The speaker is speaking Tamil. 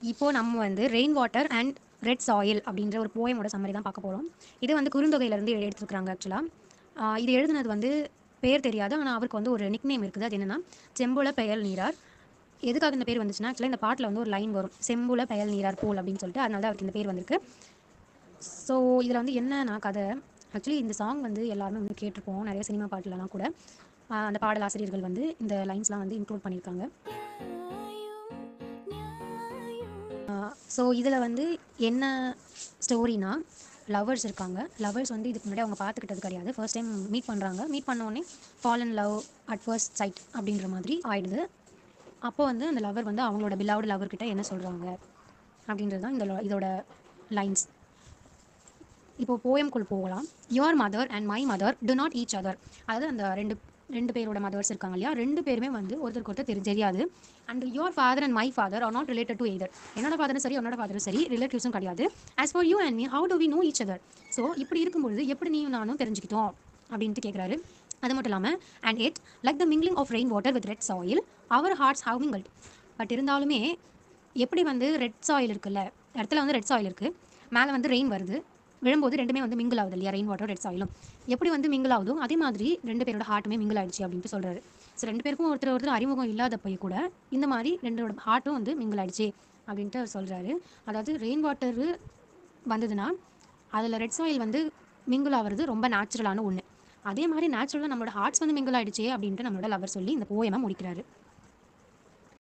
இப்போது நம்ம வந்து rain water and red soil அப்படின்ற ஒரு போயமோட சம்மரி தான் பார்க்க போகிறோம் இது வந்து குறுந்தொகையிலேருந்து எடுத்துருக்குறாங்க ஆக்சுவலாக இது எழுதுனது வந்து பேர் தெரியாது ஆனால் அவருக்கு வந்து ஒரு நிக் நேம் இருக்குது அது என்னென்னா செம்புல பெயல் நீரார் எதுக்காக இந்த பேர் வந்துச்சுன்னா ஆக்சுவலாக இந்த பாட்டில் வந்து ஒரு லைன் வரும் செம்புல பெயல் நீரார் போல் அப்படின்னு சொல்லிட்டு அதனால தான் அவருக்கு இந்த பேர் வந்திருக்கு ஸோ இதில் வந்து என்னன்னா கதை ஆக்சுவலி இந்த சாங் வந்து எல்லாருமே வந்து கேட்டிருப்போம் நிறைய சினிமா பாட்டுலலாம் கூட ஆஹ் அந்த பாடலாசிரியர்கள் வந்து இந்த லைன்ஸ்லாம் வந்து இன்க்ளூட் பண்ணியிருக்காங்க ஸோ இதில் வந்து என்ன ஸ்டோரினா லவர்ஸ் இருக்காங்க லவர்ஸ் வந்து இதுக்கு முன்னாடி அவங்க பார்த்துக்கிட்டது கிடையாது ஃபர்ஸ்ட் டைம் மீட் பண்ணுறாங்க மீட் பண்ண உடனே fall and love at first sight அப்படின்ற மாதிரி ஆயிடுது அப்போ வந்து அந்த லவர் வந்து அவங்களோட பிலாவோட லவர் கிட்ட என்ன சொல்கிறாங்க அப்படின்றது தான் இந்த lo- இதோட லைன்ஸ் இப்போ போயம்குள் போகலாம் your mother and my mother do not each other அதாவது அந்த ரெண்டு ரெண்டு பேரோட மதர்ஸ் இருக்காங்க இல்லையா ரெண்டு பேருமே வந்து ஒருத்தருக்கு ஒருத்தர் தெரி தெரியாது and your father and my father are not related to either என்னோட ஃபாதரும் சரி உன்னோட ஃபாதரும் சரி ரிலேட்டிவ்ஸும் கிடையாது as far you and me how do we know each other so இப்படி இருக்கும்பொழுது எப்படி நீயும் நானும் தெரிஞ்சுக்கிட்டோம் அப்படின்ட்டு கேட்குறாரு அது மட்டும் இல்லாமல் and it like the mingling of rain water with red soil our hearts have mingled but இருந்தாலுமே எப்படி வந்து ரெட் சாயில் இருக்குல்ல இடத்துல வந்து ரெட் சாயில் இருக்குது மேலே வந்து ரெயின் வருது விழும்போது ரெண்டுமே வந்து மிங்கிள் ஆகுது இல்லையா ரெயின் வாட்டர் ரெட் சாயிலும் எப்படி வந்து மிங்கிள் ஆகுதோ அதே மாதிரி ரெண்டு பேரோட ஹார்ட்டுமே மிங்கிள் ஆயிடுச்சு அப்படின்ட்டு சொல்கிறாரு ஸோ ரெண்டு பேருக்கும் ஒருத்தர் ஒருத்தர் அறிமுகம் இல்லாதப்போ கூட இந்த மாதிரி ரெண்டோட ஹார்ட்டும் வந்து மிங்கிள் ஆயிடுச்சு அப்படின்ட்டு அவர் சொல்கிறாரு அதாவது ரெயின் வாட்டர் வந்ததுன்னா அதில் ரெட் சாயில் வந்து மிங்கிள் ஆகிறது ரொம்ப நேச்சுரலான ஒன்று அதே மாதிரி நேச்சுரலாக நம்மளோட ஹார்ட்ஸ் வந்து மிங்கிள் ஆயிடுச்சே அப்படின்ட்டு நம்மளோட லவர் சொல்லி இந்த போயமாக முடிக்கிறாரு